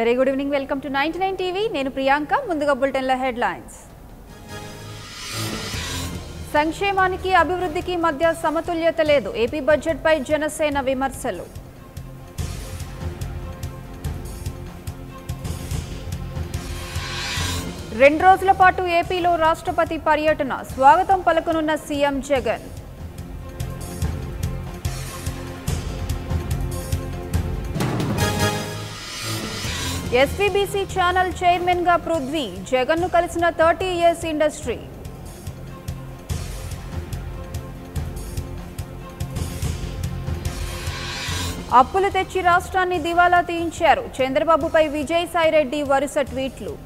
very good evening welcome to ninety nine TV నేను ప్రియాంక ముందుగా బులెటిన్ల headlines సంక్షేమానికి అభివృద్ధికి మధ్య సమతుల్యత లేదు ఏపీ బడ్జెట్పై జనసేన విమర్శలు రెండు రోజుల పాటు ఏపీలో రాష్ట్రపతి పర్యటన స్వాగతం పలకనున్న CM Jagan SVBC channel chairman గా పృథ్వీ జగన్ ను కలిసిన థర్టీ ఇయర్స్ ఇండస్ట్రీ అప్పులు తెచ్చి రాష్ట్రాన్ని దివాలా తీయించారు చంద్రబాబుపై విజయసాయిరెడ్డి వరుస ట్వీట్లు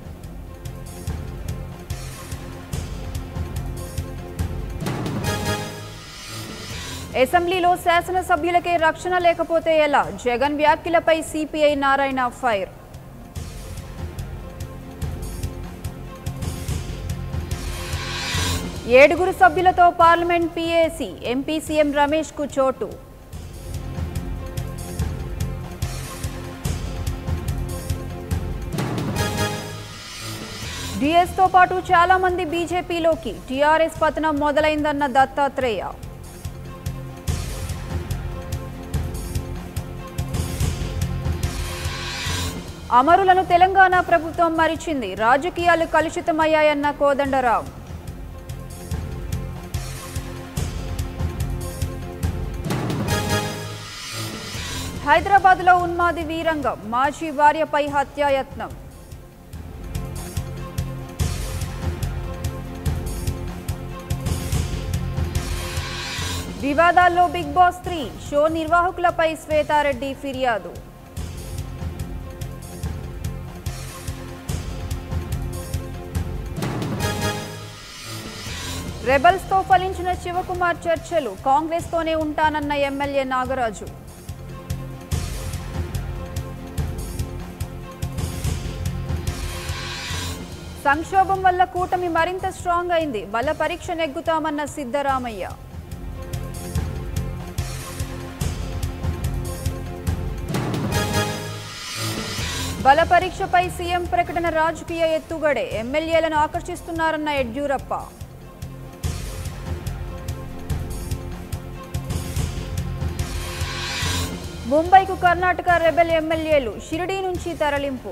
అసెంబ్లీలో శాసనసభ్యులకే రక్షణ లేకపోతే ఎలా జగన్ వ్యాఖ్యలపై సిపిఐ నారాయణ ఫైర్ ఏడుగురు సభ్యులతో parliament PAC MP CM Ramesh కు చోటు డిఎస్ తో పాటు చాలా మంది బీజేపీలోకి టీఆర్ఎస్ పతనం మొదలైందన్న దత్తాత్రేయ అమరులను తెలంగాణ ప్రభుత్వం మరిచింది రాజకీయాలు కలుషితమయ్యాయన్న కోదండరాం హైదరాబాద్లో ఉన్మాది వీరంగం మాజీ భార్యపై హత్యాయత్నం వివాదాల్లో బిగ్ బాస్ త్రీ షో నిర్వాహకులపై శ్వేతారెడ్డి ఫిర్యాదు రెబల్స్ తో ఫలించిన శివకుమార్ చర్చలు కాంగ్రెస్ తోనే ఉంటానన్న ఎమ్మెల్యే నాగరాజు సంక్షోభం వల్ల కూటమి మరింత స్ట్రాంగ్ అయింది బల పరీక్ష నెగ్గుతామన్న సిద్ధరామయ్య బల పరీక్షపై సీఎం ప్రకటన రాజకీయ ఎత్తుగడే ఎమ్మెల్యేలను ఆకర్షిస్తున్నారన్న యడ్యూరప్ప ముంబైకు కర్ణాటక రెబెల్ ఎమ్మెల్యేలు షిరిడీ నుంచి తరలింపు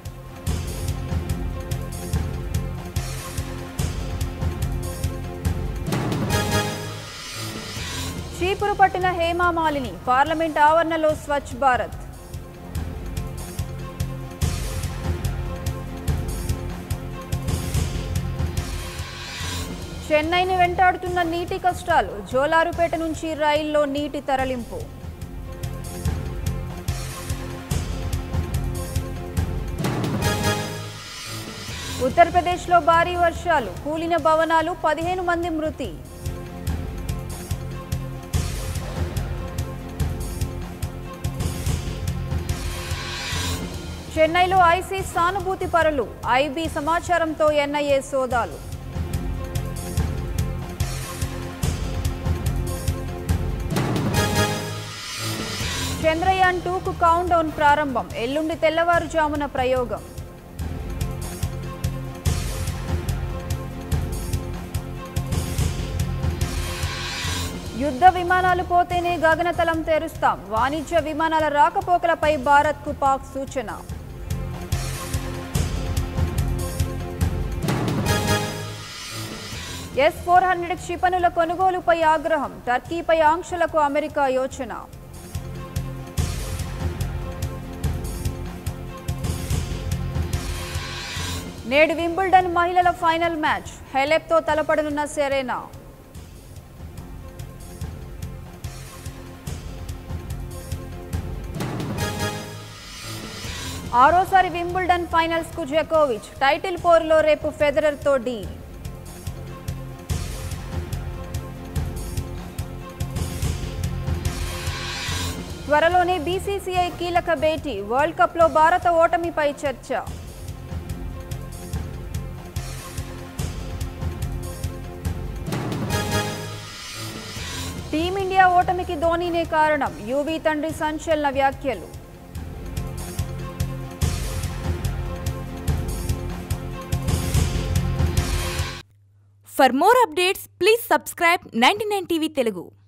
చీపురు పట్టిన హేమామాలిని పార్లమెంట్ ఆవరణలో స్వచ్ఛ భారత్ చెన్నైని వెంటాడుతున్న నీటి కష్టాలు జోలారుపేట నుంచి రైల్లో నీటి తరలింపు ఉత్తరప్రదేశ్లో భారీ వర్షాలు కూలిన భవనాలు పదిహేను మంది మృతి చెన్నైలో ఐసీ సానుభూతి పరులు ఐబీ సమాచారంతో ఎన్ఐఏ సోదాలు చంద్రయాన్ టూకు కౌంట్ డౌన్ ప్రారంభం ఎల్లుండి తెల్లవారుజామున ప్రయోగం యుద్ధ విమానాలు పోతేనే గగనతలం తెరుస్తాం వాణిజ్య విమానాల రాకపోకలపై భారత్కు పాక్ సూచన ఎస్ ఫోర్ హండ్రెడ్ క్షిపణుల కొనుగోలుపై ఆగ్రహం టర్కీపై ఆంక్షలకు అమెరికా యోచన నేడు వింబుల్డన్ మహిళల ఫైనల్ మ్యాచ్ హెలెప్తో తలపడనున్న సెరెనా ఆరోసారి వింబుల్డన్ ఫైనల్స్ కు జకోవిచ్ టైటిల్ పోరులో రేపు ఫెదరర్ తో డీల్ త్వరలోనే బీసీసీఐ కీలక భేటీ వరల్డ్ కప్ లో భారత ఓటమిపై చర్చ టీమిండియా ఓటమికి ధోనీనే కారణం యూవీ తండ్రి సంచలన వ్యాఖ్యలు for more updates please subscribe ninety TV Telugu